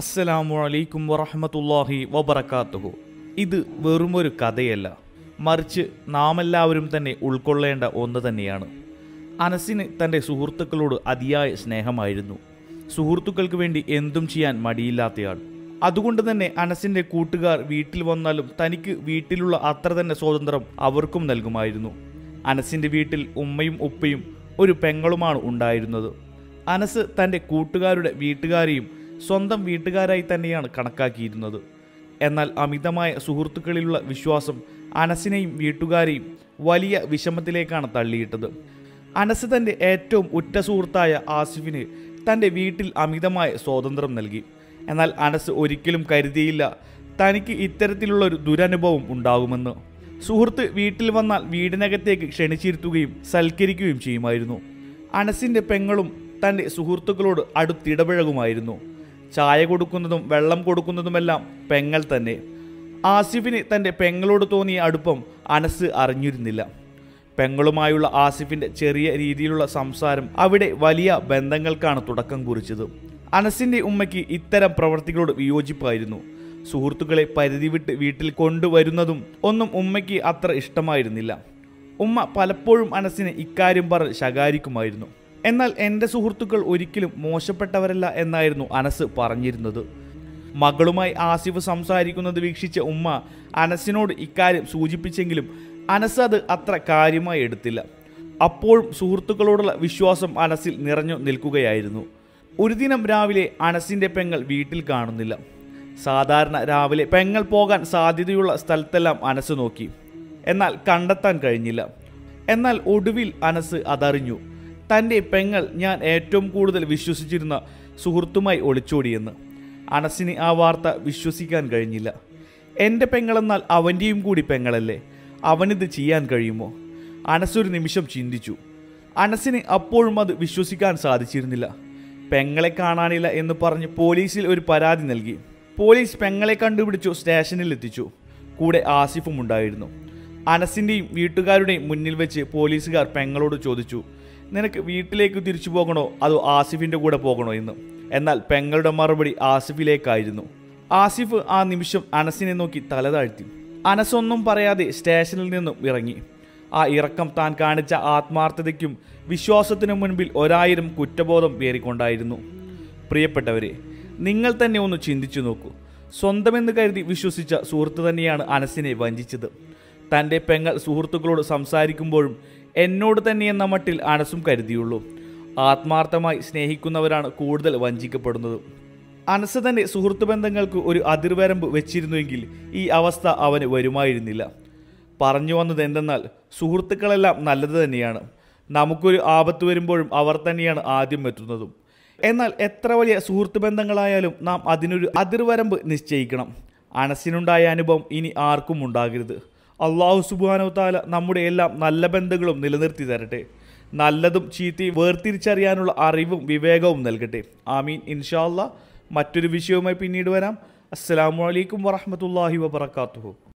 അസ്സലാമു അലൈക്കും വറഹമത്തല്ലാഹി വബറക്കാത്തുഹു ഇത് വെറുമൊരു കഥയല്ല മറിച്ച് നാമെല്ലാവരും തന്നെ ഉൾക്കൊള്ളേണ്ട ഒന്ന് തന്നെയാണ് അനസിന് തൻ്റെ സുഹൃത്തുക്കളോട് അതിയായ സ്നേഹമായിരുന്നു സുഹൃത്തുക്കൾക്ക് വേണ്ടി എന്തും ചെയ്യാൻ മടിയില്ലാത്തയാൾ അതുകൊണ്ട് തന്നെ അനസിൻ്റെ കൂട്ടുകാർ വീട്ടിൽ വന്നാലും തനിക്ക് വീട്ടിലുള്ള അത്ര തന്നെ സ്വാതന്ത്ര്യം അവർക്കും നൽകുമായിരുന്നു അനസിൻ്റെ വീട്ടിൽ ഉമ്മയും ഉപ്പയും ഒരു പെങ്ങളുമാണ് ഉണ്ടായിരുന്നത് അനസ് തൻ്റെ കൂട്ടുകാരുടെ വീട്ടുകാരെയും സ്വന്തം വീട്ടുകാരായി തന്നെയാണ് കണക്കാക്കിയിരുന്നത് എന്നാൽ അമിതമായ സുഹൃത്തുക്കളിലുള്ള വിശ്വാസം അനസിനെയും വീട്ടുകാരെയും വലിയ വിഷമത്തിലേക്കാണ് തള്ളിയിട്ടത് അനസ് തൻ്റെ ഏറ്റവും ഉറ്റ സുഹൃത്തായ ആസിഫിന് തൻ്റെ വീട്ടിൽ അമിതമായ സ്വാതന്ത്ര്യം നൽകി എന്നാൽ അനസ് ഒരിക്കലും കരുതിയില്ല തനിക്ക് ഇത്തരത്തിലുള്ള ഒരു ദുരനുഭവം ഉണ്ടാകുമെന്ന് സുഹൃത്ത് വീട്ടിൽ വന്നാൽ വീടിനകത്തേക്ക് ക്ഷണിച്ചിരുത്തുകയും സൽക്കരിക്കുകയും ചെയ്യുമായിരുന്നു അനസിൻ്റെ പെങ്ങളും തൻ്റെ സുഹൃത്തുക്കളോട് അടുത്തിടപഴകുമായിരുന്നു ചായ കൊടുക്കുന്നതും വെള്ളം കൊടുക്കുന്നതുമെല്ലാം പെങ്ങൾ തന്നെ ആസിഫിന് തൻ്റെ പെങ്ങളോട് തോന്നിയ അടുപ്പം അനസ് അറിഞ്ഞിരുന്നില്ല പെങ്ങളുമായുള്ള ആസിഫിൻ്റെ ചെറിയ രീതിയിലുള്ള സംസാരം അവിടെ വലിയ ബന്ധങ്ങൾക്കാണ് തുടക്കം കുറിച്ചത് അനസിൻ്റെ ഉമ്മയ്ക്ക് ഇത്തരം പ്രവർത്തികളോട് വിയോജിപ്പായിരുന്നു സുഹൃത്തുക്കളെ പരിധി വിട്ട് വീട്ടിൽ കൊണ്ടുവരുന്നതും ഒന്നും ഉമ്മയ്ക്ക് അത്ര ഇഷ്ടമായിരുന്നില്ല ഉമ്മ പലപ്പോഴും അനസിനെ ഇക്കാര്യം പറഞ്ഞ് ശകാരിക്കുമായിരുന്നു എന്നാൽ എൻ്റെ സുഹൃത്തുക്കൾ ഒരിക്കലും മോശപ്പെട്ടവരല്ല എന്നായിരുന്നു അനസ് പറഞ്ഞിരുന്നത് മകളുമായി ആസിഫ് സംസാരിക്കുന്നത് വീക്ഷിച്ച ഉമ്മ അനസിനോട് ഇക്കാര്യം സൂചിപ്പിച്ചെങ്കിലും അനസ് അത് അത്ര കാര്യമായി എടുത്തില്ല അപ്പോഴും സുഹൃത്തുക്കളോടുള്ള വിശ്വാസം അനസിൽ നിറഞ്ഞു നിൽക്കുകയായിരുന്നു ഒരു ദിനം രാവിലെ അനസിൻ്റെ പെങ്ങൾ വീട്ടിൽ കാണുന്നില്ല സാധാരണ രാവിലെ പെങ്ങൾ പോകാൻ സാധ്യതയുള്ള സ്ഥലത്തെല്ലാം അനസ് നോക്കി എന്നാൽ കണ്ടെത്താൻ കഴിഞ്ഞില്ല എന്നാൽ ഒടുവിൽ അനസ് അതറിഞ്ഞു തൻ്റെ പെങ്ങൾ ഞാൻ ഏറ്റവും കൂടുതൽ വിശ്വസിച്ചിരുന്ന സുഹൃത്തുമായി ഒളിച്ചോടിയെന്ന് അനസിന് ആ വാർത്ത വിശ്വസിക്കാൻ കഴിഞ്ഞില്ല എൻ്റെ പെങ്ങളെന്നാൽ അവൻ്റെയും കൂടി പെങ്ങളല്ലേ അവനിത് ചെയ്യാൻ കഴിയുമോ അനസൊരു നിമിഷം ചിന്തിച്ചു അനസിന് അപ്പോഴും അത് വിശ്വസിക്കാൻ സാധിച്ചിരുന്നില്ല പെങ്ങളെ കാണാനില്ല എന്ന് പറഞ്ഞ് പോലീസിൽ ഒരു പരാതി നൽകി പോലീസ് പെങ്ങളെ കണ്ടുപിടിച്ചു സ്റ്റേഷനിൽ എത്തിച്ചു കൂടെ ആസിഫും ഉണ്ടായിരുന്നു അനസിൻ്റെയും വീട്ടുകാരുടെയും മുന്നിൽ വെച്ച് പോലീസുകാർ പെങ്ങളോട് ചോദിച്ചു നിനക്ക് വീട്ടിലേക്ക് തിരിച്ചു പോകണോ അതോ ആസിഫിൻ്റെ കൂടെ പോകണോ എന്ന് എന്നാൽ പെങ്ങളുടെ മറുപടി ആസിഫിലേക്കായിരുന്നു ആസിഫ് ആ നിമിഷം അനസിനെ നോക്കി തല താഴ്ത്തി അനസൊന്നും പറയാതെ സ്റ്റേഷനിൽ നിന്നും ഇറങ്ങി ആ ഇറക്കം താൻ കാണിച്ച ആത്മാർത്ഥതയ്ക്കും വിശ്വാസത്തിനു മുൻപിൽ ഒരായിരം കുറ്റബോധം പേറിക്കൊണ്ടായിരുന്നു പ്രിയപ്പെട്ടവരെ നിങ്ങൾ തന്നെ ഒന്ന് ചിന്തിച്ചു നോക്കൂ സ്വന്തമെന്ന് കരുതി വിശ്വസിച്ച സുഹൃത്ത് തന്നെയാണ് അനസിനെ വഞ്ചിച്ചത് തൻ്റെ പെങ്ങൾ സുഹൃത്തുക്കളോട് സംസാരിക്കുമ്പോഴും എന്നോട് തന്നെ എന്ന മട്ടിൽ അനസും കരുതിയുള്ളൂ ആത്മാർത്ഥമായി സ്നേഹിക്കുന്നവരാണ് കൂടുതൽ വഞ്ചിക്കപ്പെടുന്നത് അനസ് തൻ്റെ സുഹൃത്ത് ബന്ധങ്ങൾക്ക് ഒരു അതിർവരമ്പ് വെച്ചിരുന്നുവെങ്കിൽ ഈ അവസ്ഥ അവന് വരുമായിരുന്നില്ല പറഞ്ഞു വന്നത് എന്തെന്നാൽ സുഹൃത്തുക്കളെല്ലാം നല്ലത് തന്നെയാണ് നമുക്കൊരു ആപത്ത് വരുമ്പോഴും അവർ തന്നെയാണ് ആദ്യം എത്തുന്നതും എന്നാൽ എത്ര വലിയ സുഹൃത്ത് ബന്ധങ്ങളായാലും നാം അതിനൊരു അതിർവരമ്പ് നിശ്ചയിക്കണം അനസിനുണ്ടായ അനുഭവം ഇനി ആർക്കും ഉണ്ടാകരുത് അള്ളാഹു സുബാനോ താല നമ്മുടെ എല്ലാം നല്ല ബന്ധങ്ങളും നിലനിർത്തി തരട്ടെ നല്ലതും ചീത്തയും വേർതിരിച്ചറിയാനുള്ള അറിവും വിവേകവും നൽകട്ടെ ആമീൻ ഇൻഷാല്ല മറ്റൊരു വിഷയവുമായി പിന്നീട് വരാം അസ്സലാമു അലൈക്കും വറഹമത്തല്ലാഹി വബർക്കാത്തുഹു